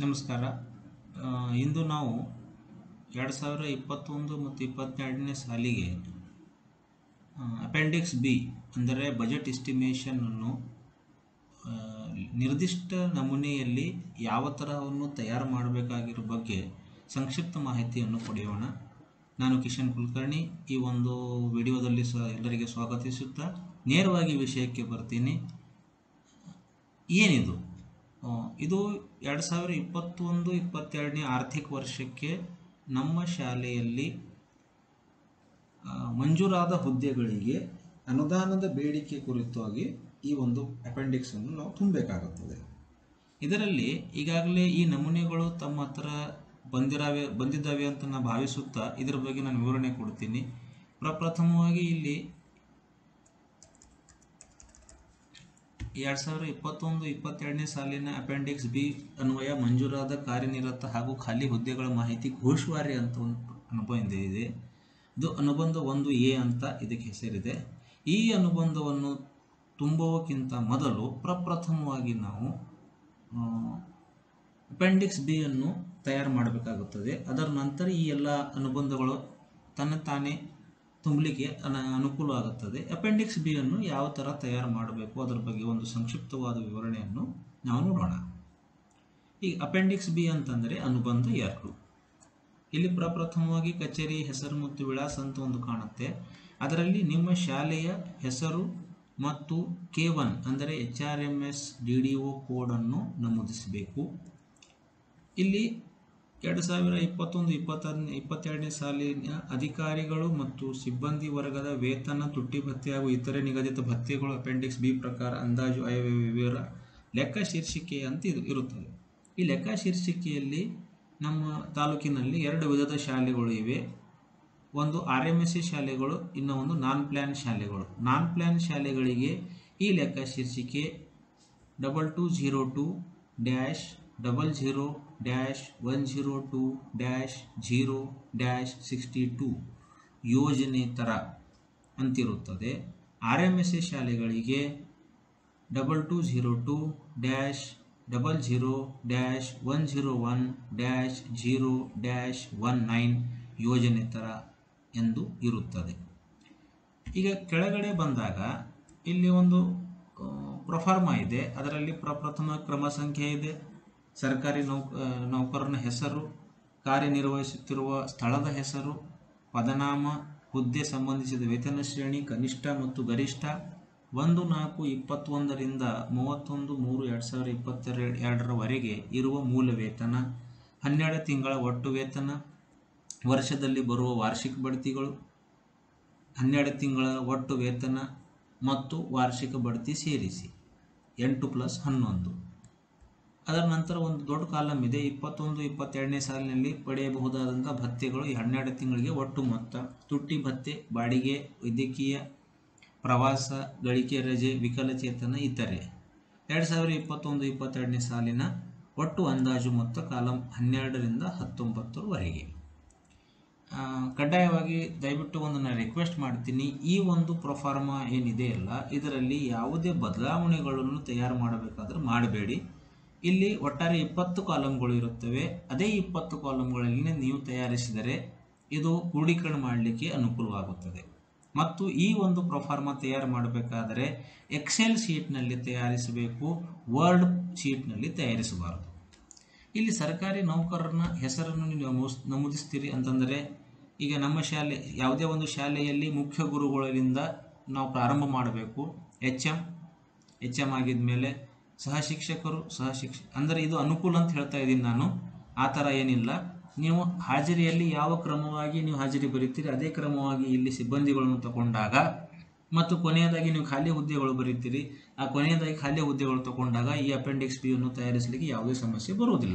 ನಮಸ್ಕಾರ ಆ, ಇಂದು ನಾವು ಎರಡು ಸಾವಿರ ಇಪ್ಪತ್ತೊಂದು ಮತ್ತು ಇಪ್ಪತ್ತೆರಡನೇ ಸಾಲಿಗೆ ಅಪೆಂಡಿಕ್ಸ್ ಬಿ ಅಂದರೆ ಬಜೆಟ್ ಎಸ್ಟಿಮೇಷನನ್ನು ಆ, ನಿರ್ದಿಷ್ಟ ನಮೂನೆಯಲ್ಲಿ ಯಾವ ತರಹವನ್ನು ತಯಾರು ಮಾಡಬೇಕಾಗಿರೋ ಬಗ್ಗೆ ಸಂಕ್ಷಿಪ್ತ ಮಾಹಿತಿಯನ್ನು ಪಡೆಯೋಣ ನಾನು ಕಿಶನ್ ಕುಲಕರ್ಣಿ ಈ ಒಂದು ವಿಡಿಯೋದಲ್ಲಿ ಸ ಎಲ್ಲರಿಗೆ ಸ್ವಾಗತಿಸುತ್ತಾ ನೇರವಾಗಿ ವಿಷಯಕ್ಕೆ ಬರ್ತೀನಿ ಏನಿದು ಆ, ಇದು ಎರಡು ಸಾವಿರ ಇಪ್ಪತ್ತೊಂದು ಇಪ್ಪತ್ತೆರಡನೇ ಆರ್ಥಿಕ ವರ್ಷಕ್ಕೆ ನಮ್ಮ ಶಾಲೆಯಲ್ಲಿ ಆ, ಮಂಜೂರಾದ ಹುದ್ದೆಗಳಿಗೆ ಅನುದಾನದ ಬೇಡಿಕೆ ಕುರಿತಾಗಿ ಈ ಒಂದು ಅಪೆಂಡಿಕ್ಸ್ ಅನ್ನು ನಾವು ತುಂಬಬೇಕಾಗುತ್ತದೆ ಇದರಲ್ಲಿ ಈಗಾಗಲೇ ಈ ನಮೂನೆಗಳು ತಮ್ಮ ಹತ್ರ ಬಂದಿರಾವೆ ಬಂದಿದ್ದಾವೆ ಅಂತ ನಾನು ಭಾವಿಸುತ್ತಾ ಇದರ ಬಗ್ಗೆ ನಾನು ವಿವರಣೆ ಕೊಡ್ತೀನಿ ಪ್ರಪ್ರಥಮವಾಗಿ ಇಲ್ಲಿ ಎರಡು ಸಾವಿರ ಇಪ್ಪತ್ತೊಂದು ಇಪ್ಪತ್ತೆರಡನೇ ಸಾಲಿನ ಅಪೆಂಡಿಕ್ಸ್ ಬಿ ಅನ್ವಯ ಮಂಜೂರಾದ ಕಾರ್ಯನಿರತ ಹಾಗೂ ಖಾಲಿ ಹುದ್ದೆಗಳ ಮಾಹಿತಿ ಘೋಷವಾರಿ ಅಂತ ಒಂದು ಅನುಬಂಧ ಇದೆ ಇದು ಅನುಬಂಧ ಒಂದು ಎ ಅಂತ ಇದಕ್ಕೆ ಹೆಸರಿದೆ ಈ ಅನುಬಂಧವನ್ನು ತುಂಬುವಕ್ಕಿಂತ ಮೊದಲು ಪ್ರಪ್ರಥಮವಾಗಿ ನಾವು ಅಪೆಂಡಿಕ್ಸ್ ಬಿ ಅನ್ನು ತಯಾರು ಮಾಡಬೇಕಾಗುತ್ತದೆ ಅದರ ನಂತರ ಈ ಎಲ್ಲ ಅನುಬಂಧಗಳು ತನ್ನ ತಾನೇ ತುಂಬಲಿಕ್ಕೆ ಅನ ಅನುಕೂಲ ಆಗುತ್ತದೆ ಅಪೆಂಡಿಕ್ಸ್ ಬಿ ಅನ್ನು ಯಾವ ಥರ ತಯಾರು ಮಾಡಬೇಕು ಅದರ ಬಗ್ಗೆ ಒಂದು ಸಂಕ್ಷಿಪ್ತವಾದ ವಿವರಣೆಯನ್ನು ನಾವು ನೋಡೋಣ ಈಗ ಅಪೆಂಡಿಕ್ಸ್ ಬಿ ಅಂತಂದರೆ ಅನುಬಂಧ ಎರಡು ಇಲ್ಲಿ ಪ್ರಪ್ರಥಮವಾಗಿ ಕಚೇರಿ ಹೆಸರು ಮತ್ತು ವಿಳಾಸ ಅಂತ ಒಂದು ಕಾಣುತ್ತೆ ಅದರಲ್ಲಿ ನಿಮ್ಮ ಶಾಲೆಯ ಹೆಸರು ಮತ್ತು ಕೆ ಒನ್ ಅಂದರೆ H R M S D D O ಕೋಡನ್ನು ನಮೂದಿಸಬೇಕು ಇಲ್ಲಿ ಎರಡು ಸಾವಿರ ಇಪ್ಪತ್ತೊಂದು ಇಪ್ಪತ್ತನೇ ಇಪ್ಪತ್ತೆರಡನೇ ಸಾಲಿನ ಅಧಿಕಾರಿಗಳು ಮತ್ತು ಸಿಬ್ಬಂದಿ ವರ್ಗದ ವೇತನ ತುಟ್ಟಿ ಭತ್ಯೆ ಹಾಗೂ ಇತರೆ ನಿಗದಿತ ಭತ್ಯೆಗಳು ಅಪೆಂಡಿಕ್ಸ್ ಬಿ ಪ್ರಕಾರ ಅಂದಾಜು ಆಯವ್ಯಯ ವಿವರ ಲೆಕ್ಕ ಶೀರ್ಷಿಕೆ ಅಂತ ಇದು ಇರುತ್ತದೆ ಈ ಲೆಕ್ಕ ಶೀರ್ಷಿಕೆಯಲ್ಲಿ ನಮ್ಮ ತಾಲೂಕಿನಲ್ಲಿ ಎರಡು ವಿಧದ ಶಾಲೆಗಳು ಇವೆ ಒಂದು ಆರ್ ಎಮ್ ಎಸ್ ಸಿ ಶಾಲೆಗಳು ಇನ್ನು ಒಂದು ನಾನ್ ಪ್ಲ್ಯಾನ್ ಶಾಲೆಗಳು ನಾನ್ ಪ್ಲ್ಯಾನ್ ಶಾಲೆಗಳಿಗೆ ಈ ಲೆಕ್ಕ ಶೀರ್ಷಿಕೆ double two zero two dash double zero dash one zero two dash zero dash sixty two ಯೋಜನೆ ಥರ ಅಂತಿರುತ್ತದೆ ಆರ್ ಎಮ್ ಎಸ್ ಸಿ ಶಾಲೆಗಳಿಗೆ double two zero two dash double zero dash one zero one dash zero dash one nine ಯೋಜನೆ ಥರ ಎಂದು ಇರುತ್ತದೆ ಈಗ ಕೆಳಗಡೆ ಬಂದಾಗ ಇಲ್ಲಿ ಒಂದು ಆ, ಪ್ರೊಫಾರ್ಮ ಇದೆ ಅದರಲ್ಲಿ ಪ್ರಪ್ರಥಮ ಕ್ರಮ ಸಂಖ್ಯೆ ಇದೆ ಸರ್ಕಾರಿ ನೌಕ ಆ, ನೌಕರನ ಹೆಸರು ಕಾರ್ಯನಿರ್ವಹಿಸುತ್ತಿರುವ ಸ್ಥಳದ ಹೆಸರು ಪದನಾಮ ಹುದ್ದೆ ಸಂಬಂಧಿಸಿದ ವೇತನ ಶ್ರೇಣಿ ಕನಿಷ್ಠ ಮತ್ತು ಗರಿಷ್ಠ ಒಂದು ನಾಲ್ಕು ಇಪ್ಪತ್ತೊಂದರಿಂದ ಮೂವತ್ತೊಂದು ಮೂರು ಎರಡು ಸಾವಿರ ಇಪ್ಪತ್ತೆರಡು ಎರಡರವರೆಗೆ ಇರುವ ಮೂಲ ವೇತನ ಹನ್ನೆರಡು ತಿಂಗಳ ಒಟ್ಟು ವೇತನ ವರ್ಷದಲ್ಲಿ ಬರುವ ವಾರ್ಷಿಕ ಬಡ್ತಿಗಳು ಹನ್ನೆರಡು ತಿಂಗಳ ಒಟ್ಟು ವೇತನ ಮತ್ತು ವಾರ್ಷಿಕ ಬಡ್ತಿ ಸೇರಿಸಿ ಎಂಟು ಪ್ಲಸ್ ಹನ್ನೊಂದು ಅದರ ನಂತರ ಒಂದು ದೊಡ್ಡ ಕಾಲಮ್ ಇದೆ ಇಪ್ಪತ್ತೊಂದು ಇಪ್ಪತ್ತೆರಡನೇ ಸಾಲಿನಲ್ಲಿ ಪಡೆಯಬಹುದಾದಂಥ ಭತ್ಯೆಗಳು ಈ ಹನ್ನೆರಡು ತಿಂಗಳಿಗೆ ಒಟ್ಟು ಮೊತ್ತ ತುಟ್ಟಿ ಭತ್ಯೆ ಬಾಡಿಗೆ ವೈದ್ಯಕೀಯ ಪ್ರವಾಸ ಗಳಿಕೆ ರಜೆ ವಿಕಲಚೇತನ ಇತರೆ ಎರಡು ಸಾವಿರ ಇಪ್ಪತ್ತೊಂದು ಇಪ್ಪತ್ತೆರಡನೇ ಸಾಲಿನ ಒಟ್ಟು ಅಂದಾಜು ಮೊತ್ತ ಕಾಲಂ ಹನ್ನೆರಡರಿಂದ ಹತ್ತೊಂಬತ್ತರವರೆಗೆ ಆ, ಕಡ್ಡಾಯವಾಗಿ ದಯವಿಟ್ಟು ಒಂದು ನಾನು ರಿಕ್ವೆಸ್ಟ್ ಮಾಡ್ತೀನಿ ಈ ಒಂದು ಪ್ರೊಫಾರ್ಮಾ ಏನಿದೆ ಅಲ್ಲ ಇದರಲ್ಲಿ ಯಾವುದೇ ಬದಲಾವಣೆಗಳನ್ನು ತಯಾರು ಮಾಡಬೇಕಾದ್ರೆ ಮಾಡಬೇಡಿ ಇಲ್ಲಿ ಒಟ್ಟಾರೆ ಇಪ್ಪತ್ತು ಕಾಲಮ್ಗಳು ಇರುತ್ತವೆ ಅದೇ ಇಪ್ಪತ್ತು ಕಾಲಮ್ಗಳಲ್ಲಿ ನೀವು ತಯಾರಿಸಿದರೆ ಇದು ಕ್ರೋಢೀಕರಣ ಮಾಡಲಿಕ್ಕೆ ಅನುಕೂಲವಾಗುತ್ತದೆ ಮತ್ತು ಈ ಒಂದು ಪ್ರೊಫಾರ್ಮಾ ತಯಾರು ಮಾಡಬೇಕಾದರೆ ಎಕ್ಸೆಲ್ ಶೀಟ್ನಲ್ಲಿ ತಯಾರಿಸಬೇಕು ವರ್ಡ್ ಶೀಟ್ನಲ್ಲಿ ತಯಾರಿಸಬಾರದು ಇಲ್ಲಿ ಸರ್ಕಾರಿ ನೌಕರನ ಹೆಸರನ್ನು ನೀವು ನಮೂಸ್- ನಮೂದಿಸ್ತೀರಿ ಅಂತಂದರೆ ಈಗ ನಮ್ಮ ಶಾಲೆ ಯಾವುದೇ ಒಂದು ಶಾಲೆಯಲ್ಲಿ ಮುಖ್ಯ ಗುರುಗಳಿಂದ ನಾವು ಪ್ರಾರಂಭ ಮಾಡಬೇಕು ಎಚ್ ಎಮ್ ಎಚ್ ಎಮ್ ಆಗಿದ್ಮೇಲೆ ಸಹ ಶಿಕ್ಷಕರು ಸಹ ಶಿಕ್ಷ ಅಂದರೆ ಇದು ಅನುಕೂಲ ಅಂತ ಹೇಳ್ತಾ ಇದ್ದೀನಿ ನಾನು ಆ ಥರ ಏನಿಲ್ಲ ನೀವು ಹಾಜರಿಯಲ್ಲಿ ಯಾವ ಕ್ರಮವಾಗಿ ನೀವು ಹಾಜರಿ ಬರೀತೀರಿ ಅದೇ ಕ್ರಮವಾಗಿ ಇಲ್ಲಿ ಸಿಬ್ಬಂದಿಗಳನ್ನು ತಗೊಂಡಾಗ ಮತ್ತು ಕೊನೆಯದಾಗಿ ನೀವು ಖಾಲಿ ಹುದ್ದೆಗಳು ಬರೀತೀರಿ ಆ ಕೊನೆಯದಾಗಿ ಖಾಲಿ ಹುದ್ದೆಗಳು ತಗೊಂಡಾಗ ಈ ಅಪೆಂಡಿಕ್ಸ್ ಬಿ ಅನ್ನು ತಯಾರಿಸಲಿಕ್ಕೆ ಯಾವುದೇ ಸಮಸ್ಯೆ ಬರುವುದಿಲ್ಲ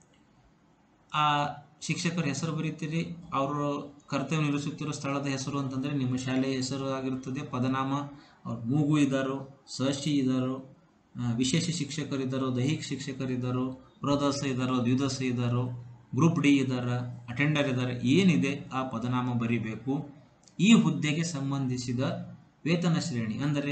ಆ ಶಿಕ್ಷಕರ ಹೆಸರು ಬರೀತೀರಿ ಅವರು ಕರ್ತವ್ಯ ನಿರ್ವಹಿಸುತ್ತಿರೋ ಸ್ಥಳದ ಹೆಸರು ಅಂತಂದರೆ ನಿಮ್ಮ ಶಾಲೆಯ ಹೆಸರು ಆಗಿರುತ್ತದೆ ಪದನಾಮ ಅವ್ರು ಮೂಗು ಇದ್ದಾರೋ ಸಹಶಿ ಇದ್ದಾರೋ ಆ, ವಿಶೇಷ ಶಿಕ್ಷಕರಿದ್ದಾರೋ ದೈಹಿಕ ಶಿಕ್ಷಕರಿದ್ದಾರೋ ಪ್ರದಸ ಇದ್ದಾರೋ ದ್ವಿದಸ ಇದ್ದಾರೋ ಗ್ರೂಪ್ ಡಿ ಇದ್ದಾರ ಅಟೆಂಡರ್ ಇದ್ದಾರೆ ಏನಿದೆ ಆ ಪದನಾಮ ಬರಿಬೇಕು ಈ ಹುದ್ದೆಗೆ ಸಂಬಂಧಿಸಿದ ವೇತನ ಶ್ರೇಣಿ ಅಂದರೆ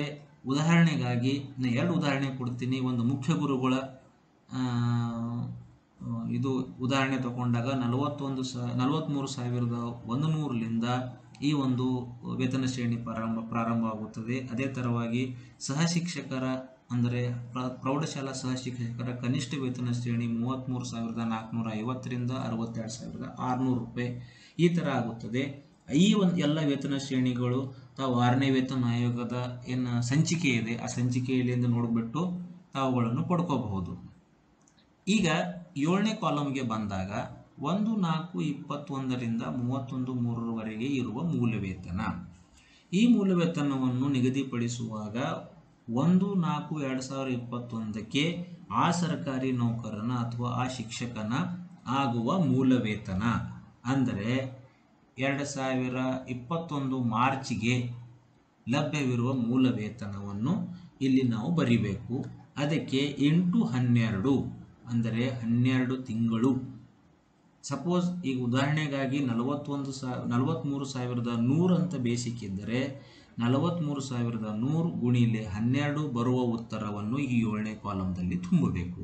ಉದಾಹರಣೆಗಾಗಿ ನಾನು ಎರಡು ಉದಾಹರಣೆ ಕೊಡ್ತೀನಿ ಒಂದು ಮುಖ್ಯ ಗುರುಗಳ ಆ, ಇದು ಉದಾಹರಣೆ ತಗೊಂಡಾಗ ನಲವತ್ತೊಂದು ಸ ನಲವತ್ತ್ಮೂರು ಸಾವಿರದ ಒಂದು ನೂರರಿಂದ ಈ ಒಂದು ವೇತನ ಶ್ರೇಣಿ ಪ್ರಾರಂಭ ಪ್ರಾರಂಭವಾಗುತ್ತದೆ ಅದೇ ಥರವಾಗಿ ಸಹ ಶಿಕ್ಷಕರ ಅಂದರೆ ಪ್ರ- ಪ್ರೌಢಶಾಲಾ ಸಹ ಶಿಕ್ಷಕರ ಕನಿಷ್ಠ ವೇತನ ಶ್ರೇಣಿ ಮೂವತ್ತ್ಮೂರು ಸಾವಿರದ ನಾಲ್ಕುನೂರ ಐವತ್ತರಿಂದ ಅರವತ್ತೆರಡು ಸಾವಿರದ ಆರುನೂರು ರೂಪಾಯಿ ಈ ಥರ ಆಗುತ್ತದೆ ಈ ಒಂದು ಎಲ್ಲ ವೇತನ ಶ್ರೇಣಿಗಳು ತಾವು ಆರನೇ ವೇತನ ಆಯೋಗದ ಏನು ಸಂಚಿಕೆ ಇದೆ ಆ ಸಂಚಿಕೆಯಲ್ಲಿಂದ ನೋಡಿಬಿಟ್ಟು ತಾವುಗಳನ್ನು ಪಡ್ಕೋಬಹುದು ಈಗ ಏಳನೇ ಕಾಲಮ್ಗೆ ಬಂದಾಗ ಒಂದು ನಾಲ್ಕು ಇಪ್ಪತ್ತೊಂದರಿಂದ ಮೂವತ್ತೊಂದು ಮೂರರವರೆಗೆ ಇರುವ ಮೂಲ ವೇತನ ಈ ಮೂಲ ವೇತನವನ್ನು ನಿಗದಿಪಡಿಸುವಾಗ ಒಂದು ನಾಲ್ಕು ಎರಡು ಸಾವಿರದ ಇಪ್ಪತ್ತೊಂದಕ್ಕೆ ಆ ಸರ್ಕಾರಿ ನೌಕರನ ಅಥವಾ ಆ ಶಿಕ್ಷಕನ ಆಗುವ ಮೂಲ ವೇತನ ಅಂದರೆ ಎರಡು ಸಾವಿರ ಇಪ್ಪತ್ತೊಂದು ಮಾರ್ಚ್ಗೆ ಲಭ್ಯವಿರುವ ಮೂಲ ವೇತನವನ್ನು ಇಲ್ಲಿ ನಾವು ಬರಿಬೇಕು ಅದಕ್ಕೆ ಎಂಟು ಹನ್ನೆರಡು ಅಂದರೆ ಹನ್ನೆರಡು ತಿಂಗಳು ಸಪೋಸ್ ಈಗ ಉದಾಹರಣೆಗಾಗಿ ನಲವತ್ತೊಂದು ಸಾ ನಲವತ್ತ್ಮೂರು ಸಾವಿರದ ನೂರು ಅಂತ ಬೇಸಿಕ್ ಇದ್ದರೆ ನಲವತ್ತ್ಮೂರು ಸಾವಿರದ ನೂರು ಗುಣಿಲೆ ಹನ್ನೆರಡು ಬರುವ ಉತ್ತರವನ್ನು ಈ ಏಳನೇ ಕಾಲಮ್ದಲ್ಲಿ ತುಂಬಬೇಕು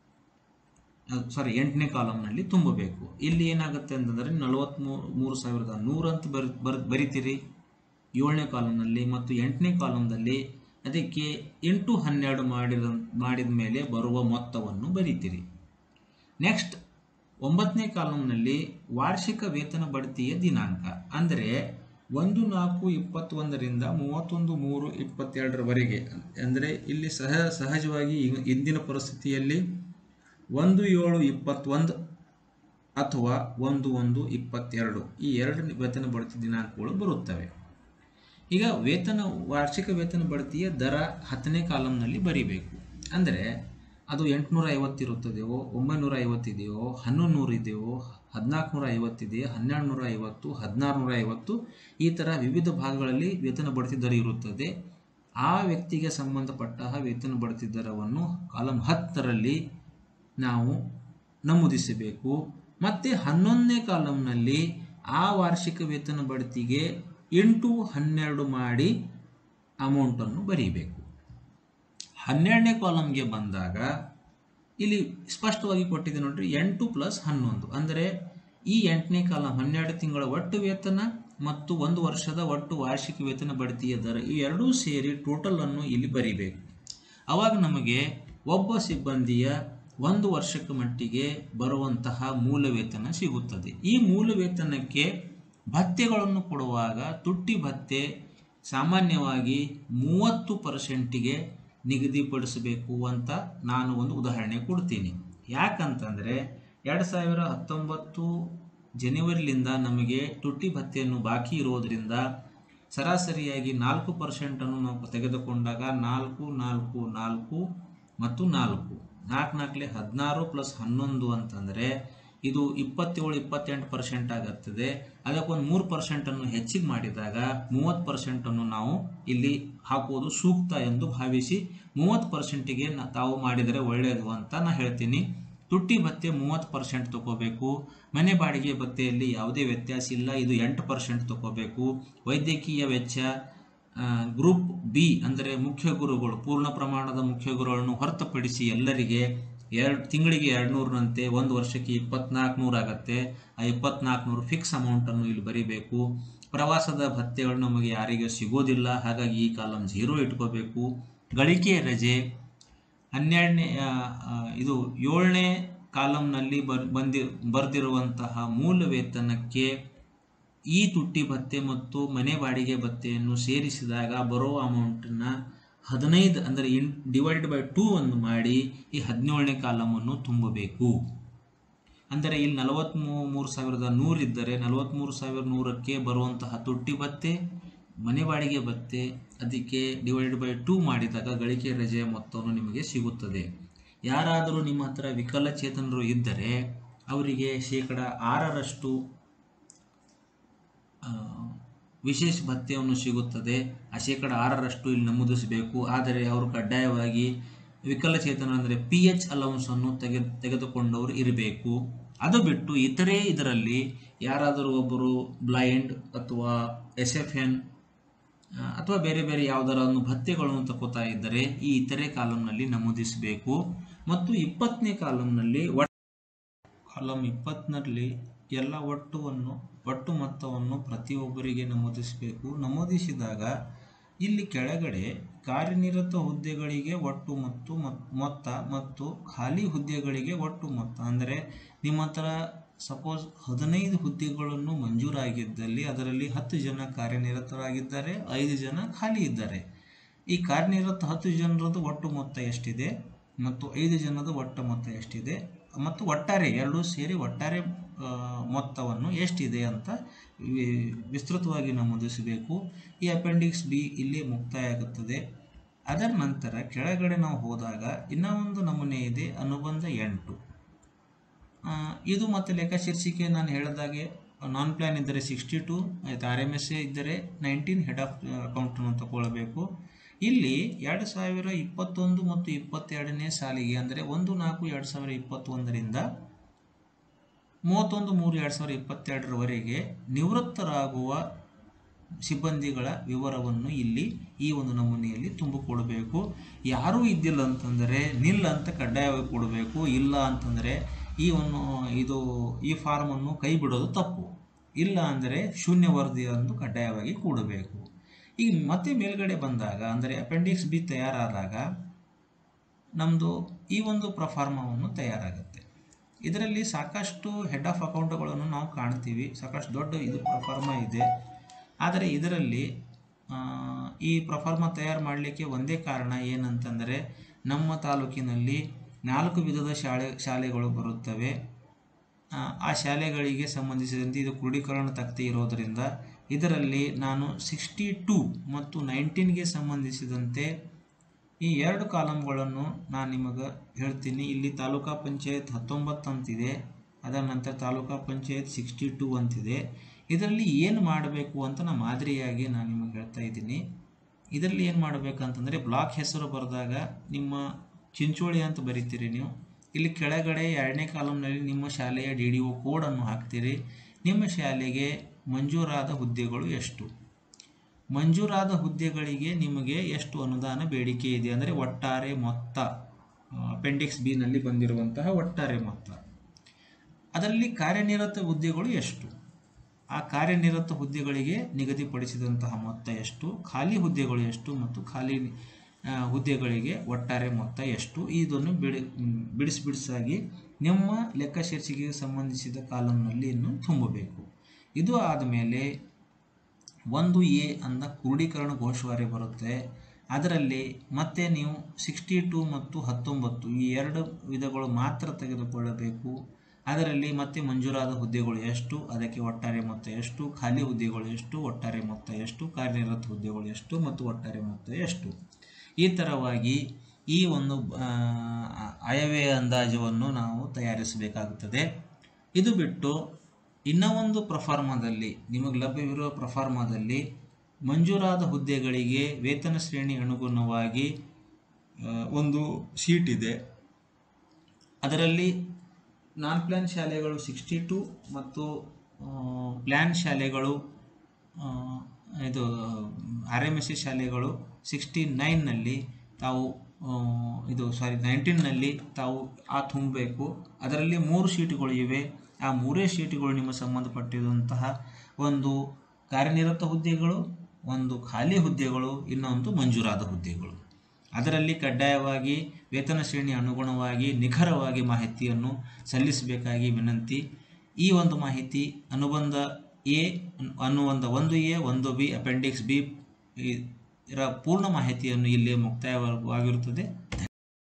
ಸಾರಿ ಎಂಟನೇ ಕಾಲಮ್ನಲ್ಲಿ ತುಂಬಬೇಕು ಇಲ್ಲಿ ಏನಾಗುತ್ತೆ ಅಂತಂದರೆ ನಲವತ್ತ್ಮೂರು ಮೂರು ಸಾವಿರದ ನೂರು ಅಂತ ಬರ್ ಬರ್ ಬರಿತೀರಿ ಏಳನೇ ಕಾಲಮ್ನಲ್ಲಿ ಮತ್ತು ಎಂಟನೇ ಕಾಲಮ್ದಲ್ಲಿ ಅದಕ್ಕೆ ಎಂಟು ಹನ್ನೆರಡು ಮಾಡಿದ ಮಾಡಿದ ಮೇಲೆ ಬರುವ ಮೊತ್ತವನ್ನು ಬರಿತೀರಿ ನೆಕ್ಸ್ಟ್ ಒಂಬತ್ತನೇ ಕಾಲಮ್ನಲ್ಲಿ ವಾರ್ಷಿಕ ವೇತನ ಬಡ್ತಿಯ ದಿನಾಂಕ ಅಂದರೆ ಒಂದು ನಾಲ್ಕು ಇಪ್ಪತ್ತೊಂದರಿಂದ ಮೂವತ್ತೊಂದು ಮೂರು ಇಪ್ಪತ್ತೆರಡರವರೆಗೆ ಅಂದರೆ ಇಲ್ಲಿ ಸಹ ಸಹಜವಾಗಿ ಈಗ- ಇಂದಿನ ಪರಿಸ್ಥಿತಿಯಲ್ಲಿ ಒಂದು ಏಳು ಇಪ್ಪತ್ತೊಂದು ಅಥವಾ ಒಂದು ಒಂದು ಇಪ್ಪತ್ತೆರಡು ಈ ಎರಡು ವೇತನ ಬಡ್ತಿ ದಿನಾಂಕಗಳು ಬರುತ್ತವೆ ಈಗ ವೇತನ ವಾರ್ಷಿಕ ವೇತನ ಬಡ್ತಿಯ ದರ ಹತ್ತನೇ ಕಾಲಮ್ನಲ್ಲಿ ಬರಿಬೇಕು ಅಂದರೆ ಅದು ಎಂಟುನೂರ ಐವತ್ತಿರುತ್ತದೆಯೋ ಒಂಬೈನೂರ ಐವತ್ತಿದೆಯೋ ಹನ್ನೊಂದು ನೂರು ಇದೆಯೋ ಹದಿನಾಲ್ಕು ನೂರ ಐವತ್ತಿದೆಯೋ ಹನ್ನೆರಡು ನೂರ ಐವತ್ತು ಹದಿನಾರು ನೂರ ಐವತ್ತು ಈ ಥರ ವಿವಿಧ ಭಾಗಗಳಲ್ಲಿ ವೇತನ ಬಡ್ತಿ ದರ ಇರುತ್ತದೆ ಆ ವ್ಯಕ್ತಿಗೆ ಸಂಬಂಧಪಟ್ಟ ವೇತನ ಬಡ್ತಿ ದರವನ್ನು ಕಾಲಮ್ ಹತ್ತರಲ್ಲಿ ನಾವು ನಮೂದಿಸಬೇಕು ಮತ್ತು ಹನ್ನೊಂದನೇ ಕಾಲಮ್ನಲ್ಲಿ ಆ ವಾರ್ಷಿಕ ವೇತನ ಬಡ್ತಿಗೆ ಎಂಟು ಹನ್ನೆರಡು ಮಾಡಿ ಅಮೌಂಟನ್ನು ಬರೀಬೇಕು ಹನ್ನೆರಡನೇ ಕಾಲಮ್ಗೆ ಬಂದಾಗ ಇಲ್ಲಿ ಸ್ಪಷ್ಟವಾಗಿ ಕೊಟ್ಟಿದೆ ನೋಡ್ರಿ ಎಂಟು ಪ್ಲಸ್ ಹನ್ನೊಂದು ಅಂದರೆ ಈ ಎಂಟನೇ ಕಾಲಮ್ ಹನ್ನೆರಡು ತಿಂಗಳ ಒಟ್ಟು ವೇತನ ಮತ್ತು ಒಂದು ವರ್ಷದ ಒಟ್ಟು ವಾರ್ಷಿಕ ವೇತನ ಬಡ್ತಿಯ ದರ ಈ ಎರಡೂ ಸೇರಿ ಟೋಟಲ್ ಅನ್ನು ಇಲ್ಲಿ ಬರಿಬೇಕು ಅವಾಗ ನಮಗೆ ಒಬ್ಬ ಸಿಬ್ಬಂದಿಯ ಒಂದು ವರ್ಷಕ್ಕ ಮಟ್ಟಿಗೆ ಬರುವಂತಹ ಮೂಲ ವೇತನ ಸಿಗುತ್ತದೆ ಈ ಮೂಲ ವೇತನಕ್ಕೆ ಭತ್ಯೆಗಳನ್ನು ಕೊಡುವಾಗ ತುಟ್ಟಿ ಭತ್ಯೆ ಸಾಮಾನ್ಯವಾಗಿ ಮೂವತ್ತು ಪರ್ಸೆಂಟಿಗೆ ನಿಗದಿಪಡಿಸಬೇಕು ಅಂತ ನಾನು ಒಂದು ಉದಾಹರಣೆ ಕೊಡ್ತೀನಿ ಯಾಕಂತಂದರೆ ಎರಡು ಸಾವಿರ ಹತ್ತೊಂಬತ್ತು ಜನವರಿಲಿಂದ ನಮಗೆ ತುಟ್ಟಿ ಭತ್ಯೆಯನ್ನು ಬಾಕಿ ಇರೋದರಿಂದ ಸರಾಸರಿಯಾಗಿ ನಾಲ್ಕು ಪರ್ಸೆಂಟನ್ನು ನಾವು ತೆಗೆದುಕೊಂಡಾಗ ನಾಲ್ಕು ನಾಲ್ಕು ನಾಲ್ಕು ಮತ್ತು ನಾಲ್ಕು ನಾಲ್ಕು ನಾಲ್ಕಲೆ ಹದಿನಾರು ಪ್ಲಸ್ ಹನ್ನೊಂದು ಅಂತಂದರೆ ಇದು ಇಪ್ಪತ್ತೇಳು ಇಪ್ಪತ್ತೆಂಟು ಪರ್ಸೆಂಟ್ ಆಗುತ್ತದೆ ಅದಕ್ಕೊಂದು ಮೂರು ಪರ್ಸೆಂಟನ್ನು ಹೆಚ್ಚಿಗೆ ಮಾಡಿದಾಗ ಮೂವತ್ತು ಪರ್ಸೆಂಟನ್ನು ನಾವು ಇಲ್ಲಿ ಹಾಕುವುದು ಸೂಕ್ತ ಎಂದು ಭಾವಿಸಿ ಮೂವತ್ತು ಪರ್ಸೆಂಟಿಗೆ ತಾವು ಮಾಡಿದರೆ ಒಳ್ಳೆಯದು ಅಂತ ನಾನು ಹೇಳ್ತೀನಿ ತುಟ್ಟಿ ಭತ್ಯೆ ಮೂವತ್ತು ಪರ್ಸೆಂಟ್ ತಗೋಬೇಕು ಮನೆ ಬಾಡಿಗೆ ಭತ್ಯೆಯಲ್ಲಿ ಯಾವುದೇ ವ್ಯತ್ಯಾಸ ಇಲ್ಲ ಇದು ಎಂಟು ಪರ್ಸೆಂಟ್ ತಗೋಬೇಕು ವೈದ್ಯಕೀಯ ವೆಚ್ಚ ಆ, ಗ್ರೂಪ್ ಬಿ ಅಂದರೆ ಮುಖ್ಯ ಗುರುಗಳು ಪೂರ್ಣ ಪ್ರಮಾಣದ ಮುಖ್ಯ ಗುರುಗಳನ್ನು ಹೊರತುಪಡಿಸಿ ಎಲ್ಲರಿಗೆ ಎರಡು ತಿಂಗಳಿಗೆ ಎರಡು ನೂರನಂತೆ ಒಂದು ವರ್ಷಕ್ಕೆ ಇಪ್ಪತ್ನಾಲ್ಕು ನೂರು ಆಗತ್ತೆ ಆ ಇಪ್ಪತ್ನಾಲ್ಕು ನೂರು ಫಿಕ್ಸ್ ಅಮೌಂಟನ್ನು ಇಲ್ಲಿ ಬರಿಬೇಕು ಪ್ರವಾಸದ ಭತ್ಯೆಗಳು ನಮಗೆ ಯಾರಿಗೆ ಸಿಗೋದಿಲ್ಲ ಹಾಗಾಗಿ ಈ ಕಾಲಮ್ ಝೀರೋ ಇಟ್ಕೋಬೇಕು ಗಳಿಕೆ ರಜೆ ಹನ್ನೆರಡನೇ ಆ, ಆ, ಇದು ಏಳನೇ ಕಾಲಮ್ನಲ್ಲಿ ಬರ್ ಬಂದಿ ಬರೆದಿರುವಂತಹ ಮೂಲ ವೇತನಕ್ಕೆ ಈ ತುಟ್ಟಿ ಭತ್ಯೆ ಮತ್ತು ಮನೆ ಬಾಡಿಗೆ ಭತ್ಯೆಯನ್ನು ಸೇರಿಸಿದಾಗ ಬರೋ ಅಮೌಂಟನ್ನ ಹದಿನೈದು ಅಂದರೆ ಇನ್ ಡಿವೈಡೆಡ್ ಬೈ ಟೂ ಅನ್ನು ಮಾಡಿ ಈ ಹದಿನೇಳನೇ ಕಾಲಮನ್ನು ತುಂಬಬೇಕು ಅಂದರೆ ಇಲ್ಲಿ ನಲವತ್ತ್ಮೂ ಮೂರು ಸಾವಿರದ ನೂರಿದ್ದರೆ ನಲವತ್ತ್ಮೂರು ಸಾವಿರ ನೂರಕ್ಕೆ ಬರುವಂತಹ ತುಟ್ಟಿ ಭತ್ಯೆ ಮನೆ ಬಾಡಿಗೆ ಭತ್ಯೆ ಅದಕ್ಕೆ ಡಿವೈಡೆಡ್ ಬೈ ಟೂ ಮಾಡಿದಾಗ ಗಳಿಕೆ ರಜೆಯ ಮೊತ್ತವನ್ನು ನಿಮಗೆ ಸಿಗುತ್ತದೆ ಯಾರಾದರೂ ನಿಮ್ಮ ಹತ್ರ ವಿಕಲಚೇತನರು ಇದ್ದರೆ ಅವರಿಗೆ ಶೇಕಡ ಆರರಷ್ಟು ಆ, ವಿಶೇಷ ಭತ್ಯೆಯನ್ನು ಸಿಗುತ್ತದೆ ಆ ಶೇಕಡ ಆರರಷ್ಟು ಇಲ್ಲಿ ನಮೂದಿಸಬೇಕು ಆದರೆ ಅವರು ಕಡ್ಡಾಯವಾಗಿ ವಿಕಲಚೇತನ ಅಂದರೆ ಪಿ ಎಚ್ ಅಲೌನ್ಸನ್ನು ತೆಗೆ ತೆಗೆದುಕೊಂಡವರು ಇರಬೇಕು ಅದು ಬಿಟ್ಟು ಇತರೆ ಇದರಲ್ಲಿ ಯಾರಾದರೂ ಒಬ್ಬರು ಬ್ಲೈಂಡ್ ಅಥವಾ ಎಸ್ ಎಫ್ ಎನ್ ಅಥವಾ ಬೇರೆ ಬೇರೆ ಯಾವುದರ ಒಂದು ಭತ್ಯೆಗಳನ್ನು ತಗೋತಾ ಇದ್ದರೆ ಈ ಇತರೆ ಕಾಲಮ್ನಲ್ಲಿ ನಮೂದಿಸಬೇಕು ಮತ್ತು ಇಪ್ಪತ್ತನೇ ಕಾಲಮ್ನಲ್ಲಿ ಒಟ್ಟು ಕಾಲಮ್ ಇಪ್ಪತ್ತರಲ್ಲಿ ಎಲ್ಲ ಒಟ್ಟುವನ್ನು ಒಟ್ಟು ಮೊತ್ತವನ್ನು ಪ್ರತಿಯೊಬ್ಬರಿಗೆ ನಮೂದಿಸಬೇಕು ನಮೂದಿಸಿದಾಗ ಇಲ್ಲಿ ಕೆಳಗಡೆ ಕಾರ್ಯನಿರತ ಹುದ್ದೆಗಳಿಗೆ ಒಟ್ಟು ಮತ್ತು ಮತ್- ಮೊತ್ತ ಮತ್ತು ಖಾಲಿ ಹುದ್ದೆಗಳಿಗೆ ಒಟ್ಟು ಮೊತ್ತ ಅಂದರೆ ನಿಮ್ಮ ಹತ್ರ ಸಪೋಸ್ ಹದಿನೈದು ಹುದ್ದೆಗಳನ್ನು ಮಂಜೂರಾಗಿದ್ದಲ್ಲಿ ಅದರಲ್ಲಿ ಹತ್ತು ಜನ ಕಾರ್ಯನಿರತರಾಗಿದ್ದಾರೆ ಐದು ಜನ ಖಾಲಿ ಇದ್ದಾರೆ ಈ ಕಾರ್ಯನಿರತ ಹತ್ತು ಜನರದ್ದು ಒಟ್ಟು ಮೊತ್ತ ಎಷ್ಟಿದೆ ಮತ್ತು ಐದು ಜನದ ಒಟ್ಟು ಮೊತ್ತ ಎಷ್ಟಿದೆ ಮತ್ತು ಒಟ್ಟಾರೆ ಎರಡೂ ಸೇರಿ ಒಟ್ಟಾರೆ ಆ, ಮೊತ್ತವನ್ನು ಎಷ್ಟಿದೆ ಅಂತ ವಿ- ವಿಸ್ತೃತವಾಗಿ ನಮೂದಿಸಬೇಕು ಈ ಅಪೆಂಡಿಕ್ಸ್ ಬಿ ಇಲ್ಲಿ ಮುಕ್ತಾಯ ಆಗುತ್ತದೆ ಅದರ ನಂತರ ಕೆಳಗಡೆ ನಾವು ಹೋದಾಗ ಇನ್ನೂ ಒಂದು ನಮೂನೆ ಇದೆ ಅನುಬಂಧ ಎಂಟು ಆ, ಇದು ಮತ್ತು ಲೆಕ್ಕ ಶೀರ್ಷಿಕೆ ನಾನು ಹೇಳಿದಾಗೆ ನಾನ್ ಪ್ಲ್ಯಾನ್ ಇದ್ದರೆ ಸಿಕ್ಸ್ಟಿ ಟು ಆಯ್ತು ಆರ್ ಎಮ್ ಎಸ್ ಎ ಇದ್ದರೆ ನೈನ್ಟೀನ್ ಹೆಡ್ ಆಫ್ ಅಕೌಂಟನ್ನು ತಗೊಳ್ಬೇಕು ಇಲ್ಲಿ ಎರಡು ಸಾವಿರ ಇಪ್ಪತ್ತೊಂದು ಮತ್ತು ಇಪ್ಪತ್ತೆರಡನೇ ಸಾಲಿಗೆ ಅಂದರೆ ಒಂದು ನಾಲ್ಕು ಎರಡು ಸಾವಿರ ಇಪ್ಪತ್ತೊಂದರಿಂದ ಮೂವತ್ತೊಂದು ಮೂರು ಎರಡು ಸಾವಿರ ಇಪ್ಪತ್ತೆರಡರವರೆಗೆ ನಿವೃತ್ತರಾಗುವ ಸಿಬ್ಬಂದಿಗಳ ವಿವರವನ್ನು ಇಲ್ಲಿ ಈ ಒಂದು ನಮೂನೆಯಲ್ಲಿ ತುಂಬಿಕೊಡಬೇಕು ಯಾರೂ ಇದ್ದಿಲ್ಲ ಅಂತಂದರೆ ನಿಲ್ಲ ಅಂತ ಕಡ್ಡಾಯವಾಗಿ ಕೊಡಬೇಕು ಇಲ್ಲ ಅಂತಂದರೆ ಈ ಒಂದು ಇದು ಈ ಫಾರ್ಮನ್ನು ಕೈ ಬಿಡೋದು ತಪ್ಪು ಇಲ್ಲ ಅಂದರೆ ಶೂನ್ಯ ವರದಿಯನ್ನು ಕಡ್ಡಾಯವಾಗಿ ಕೂಡಬೇಕು ಈಗ ಮತ್ತೆ ಮೇಲ್ಗಡೆ ಬಂದಾಗ ಅಂದರೆ ಅಪೆಂಡಿಕ್ಸ್ ಬಿ ತಯಾರಾದಾಗ ನಮ್ಮದು ಈ ಒಂದು ಪ್ರಫಾರ್ಮವನ್ನು ತಯಾರಾಗುತ್ತೆ ಇದರಲ್ಲಿ ಸಾಕಷ್ಟು ಹೆಡ್ ಆಫ್ ಅಕೌಂಟ್ಗಳನ್ನು ನಾವು ಕಾಣ್ತೀವಿ ಸಾಕಷ್ಟು ದೊಡ್ಡ ಇದು ಪ್ರಫಾರ್ಮ ಇದೆ ಆದರೆ ಇದರಲ್ಲಿ ಆ, ಈ ಪ್ರಫಾರ್ಮ ತಯಾರು ಮಾಡಲಿಕ್ಕೆ ಒಂದೇ ಕಾರಣ ಏನಂತಂದರೆ ನಮ್ಮ ತಾಲೂಕಿನಲ್ಲಿ ನಾಲ್ಕು ವಿಧದ ಶಾಲೆ ಶಾಲೆಗಳು ಬರುತ್ತವೆ ಆ, ಆ ಶಾಲೆಗಳಿಗೆ ಸಂಬಂಧಿಸಿದಂತೆ ಇದು ಕ್ರೋಢೀಕರಣ ತಕ್ತಿ ಇರೋದರಿಂದ ಇದರಲ್ಲಿ ನಾನು ಸಿಕ್ಸ್ಟಿ ಟೂ ಮತ್ತು ನೈನ್ಟೀನ್ಗೆ ಸಂಬಂಧಿಸಿದಂತೆ ಈ ಎರಡು ಕಾಲಮ್ಗಳನ್ನು ನಾನು ನಿಮಗೆ ಹೇಳ್ತೀನಿ ಇಲ್ಲಿ ತಾಲೂಕಾ ಪಂಚಾಯತ್ ಹತ್ತೊಂಬತ್ತು ಅಂತಿದೆ ಅದರ ನಂತರ ತಾಲೂಕಾ ಪಂಚಾಯತ್ ಸಿಕ್ಸ್ಟಿ ಟೂ ಅಂತಿದೆ ಇದರಲ್ಲಿ ಏನು ಮಾಡಬೇಕು ಅಂತ ನಾನು ಮಾದರಿಯಾಗಿ ನಾನು ನಿಮಗೆ ಹೇಳ್ತಾ ಇದ್ದೀನಿ ಇದರಲ್ಲಿ ಏನು ಮಾಡಬೇಕಂತಂದರೆ ಬ್ಲಾಕ್ ಹೆಸರು ಬರೆದಾಗ ನಿಮ್ಮ ಚಿಂಚೋಳಿ ಅಂತ ಬರಿತೀರಿ ನೀವು ಇಲ್ಲಿ ಕೆಳಗಡೆ ಎರಡನೇ ಕಾಲಮ್ನಲ್ಲಿ ನಿಮ್ಮ ಶಾಲೆಯ ಡಿ ಡಿ ಒ ಕೋಡನ್ನು ಹಾಕ್ತೀರಿ ನಿಮ್ಮ ಶಾಲೆಗೆ ಮಂಜೂರಾದ ಹುದ್ದೆಗಳು ಎಷ್ಟು ಮಂಜೂರಾದ ಹುದ್ದೆಗಳಿಗೆ ನಿಮಗೆ ಎಷ್ಟು ಅನುದಾನ ಬೇಡಿಕೆ ಇದೆ ಅಂದರೆ ಒಟ್ಟಾರೆ ಮೊತ್ತ ಅಪೆಂಡಿಕ್ಸ್ ಬಿನಲ್ಲಿ ಬಂದಿರುವಂತಹ ಒಟ್ಟಾರೆ ಮೊತ್ತ ಅದರಲ್ಲಿ ಕಾರ್ಯನಿರತ ಹುದ್ದೆಗಳು ಎಷ್ಟು ಆ ಕಾರ್ಯನಿರತ ಹುದ್ದೆಗಳಿಗೆ ನಿಗದಿಪಡಿಸಿದಂತಹ ಮೊತ್ತ ಎಷ್ಟು ಖಾಲಿ ಹುದ್ದೆಗಳು ಎಷ್ಟು ಮತ್ತು ಖಾಲಿ ಆ, ಹುದ್ದೆಗಳಿಗೆ ಒಟ್ಟಾರೆ ಮೊತ್ತ ಎಷ್ಟು ಇದನ್ನು ಬಿಡಿ ಬಿಡಿಸಿ ಬಿಡಿಸಾಗಿ ನಿಮ್ಮ ಲೆಕ್ಕ ಶೀರ್ಷಿಕೆಗೆ ಸಂಬಂಧಿಸಿದ ಕಾಲಂನಲ್ಲಿ ಇನ್ನು ತುಂಬಬೇಕು ಇದು ಆದಮೇಲೆ ಒಂದು ಎ ಅಂದ ಕ್ರೋಢೀಕರಣ ಘೋಷವಾರೆ ಬರುತ್ತೆ ಅದರಲ್ಲಿ ಮತ್ತೆ ನೀವು ಸಿಕ್ಸ್ಟಿ ಟು ಮತ್ತು ಹತ್ತೊಂಬತ್ತು ಈ ಎರಡು ವಿಧಗಳು ಮಾತ್ರ ತೆಗೆದುಕೊಳ್ಳಬೇಕು ಅದರಲ್ಲಿ ಮತ್ತೆ ಮಂಜೂರಾದ ಹುದ್ದೆಗಳು ಎಷ್ಟು ಅದಕ್ಕೆ ಒಟ್ಟಾರೆ ಮೊತ್ತ ಎಷ್ಟು ಖಾಲಿ ಹುದ್ದೆಗಳು ಎಷ್ಟು ಒಟ್ಟಾರೆ ಮೊತ್ತ ಎಷ್ಟು ಕಾರ್ಯನಿರತ ಹುದ್ದೆಗಳು ಎಷ್ಟು ಮತ್ತು ಒಟ್ಟಾರೆ ಮೊತ್ತ ಎಷ್ಟು ಈ ಥರವಾಗಿ ಈ ಒಂದು ಆ, ಆಯವ್ಯಯ ಅಂದಾಜವನ್ನು ನಾವು ತಯಾರಿಸಬೇಕಾಗುತ್ತದೆ ಇದು ಬಿಟ್ಟು ಇನ್ನೂ ಒಂದು ಪ್ರಫಾರ್ಮದಲ್ಲಿ ನಿಮಗೆ ಲಭ್ಯವಿರುವ ಪ್ರಫಾರ್ಮದಲ್ಲಿ ಮಂಜೂರಾದ ಹುದ್ದೆಗಳಿಗೆ ವೇತನ ಶ್ರೇಣಿ ಅನುಗುಣವಾಗಿ ಆ, ಒಂದು ಶೀಟ್ ಇದೆ ಅದರಲ್ಲಿ ನಾನ್ ಪ್ಲ್ಯಾನ್ ಶಾಲೆಗಳು ಸಿಕ್ಸ್ಟಿ ಟು ಮತ್ತು ಪ್ಲ್ಯಾನ್ ಶಾಲೆಗಳು ಆ, ಇದು ಆರ್ ಎಮ್ ಎಸ್ ಸಿ ಶಾಲೆಗಳು ಸಿಕ್ಸ್ಟಿ ನೈನ್ನಲ್ಲಿ ತಾವು ಆ, ಇದು ಸಾರಿ ನೈನ್ಟೀನ್ನಲ್ಲಿ ತಾವು ಆ ತುಂಬಬೇಕು ಅದರಲ್ಲಿ ಮೂರು ಶೀಟುಗಳು ಇವೆ ಆ ಮೂರೇ ಶೀಟುಗಳು ನಿಮ್ಮ ಸಂಬಂಧಪಟ್ಟಿರುವಂತಹ ಒಂದು ಕಾರ್ಯನಿರತ ಹುದ್ದೆಗಳು ಒಂದು ಖಾಲಿ ಹುದ್ದೆಗಳು ಇನ್ನೊಂದು ಮಂಜೂರಾದ ಹುದ್ದೆಗಳು ಅದರಲ್ಲಿ ಕಡ್ಡಾಯವಾಗಿ ವೇತನ ಶ್ರೇಣಿ ಅನುಗುಣವಾಗಿ ನಿಖರವಾಗಿ ಮಾಹಿತಿಯನ್ನು ಸಲ್ಲಿಸಬೇಕಾಗಿ ವಿನಂತಿ ಈ ಒಂದು ಮಾಹಿತಿ ಅನುಬಂಧ ಎ ಅನುಬಂಧ ಒಂದು ಎ ಒಂದು ಬಿ ಅಪೆಂಡಿಕ್ಸ್ ಬಿ ಇದರ ಪೂರ್ಣ ಮಾಹಿತಿಯನ್ನು ಇಲ್ಲಿ ಮುಕ್ತಾಯವಾಗಿರುತ್ತದೆ